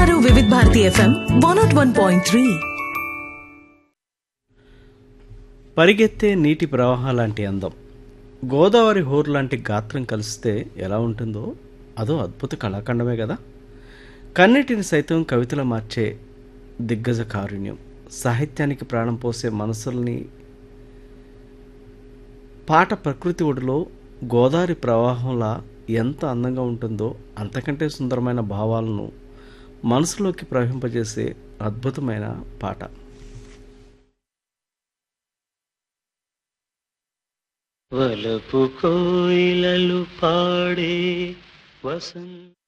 వింటున్నారు Vividh Bharati FM one nought one point three పరిగెత్తే నీటి ప్రవాహం లాంటి అందం గోదావరి హోర్ లాంటి గాత్రం కలిస్తే ఎలా ఉంటుందో అదో అద్భుత కళాఖండమే కదా కన్నిటిని సైతం కవితలు మార్చే దిగ్గజ కారుణ్యం సాహిత్యానికి ప్రాణం పోసే మనసుల్ని పాట ప్రకృతి ఒడిలో గోదావరి ప్రవాహంలా ఎంత అందంగా ఉంటుందో అంతకంటే సుందరమైన భావాలను మనసులోకి ప్రవహింపజేసే అద్భుతమైన పాట వలపు కోయిలలు పాడే వసంత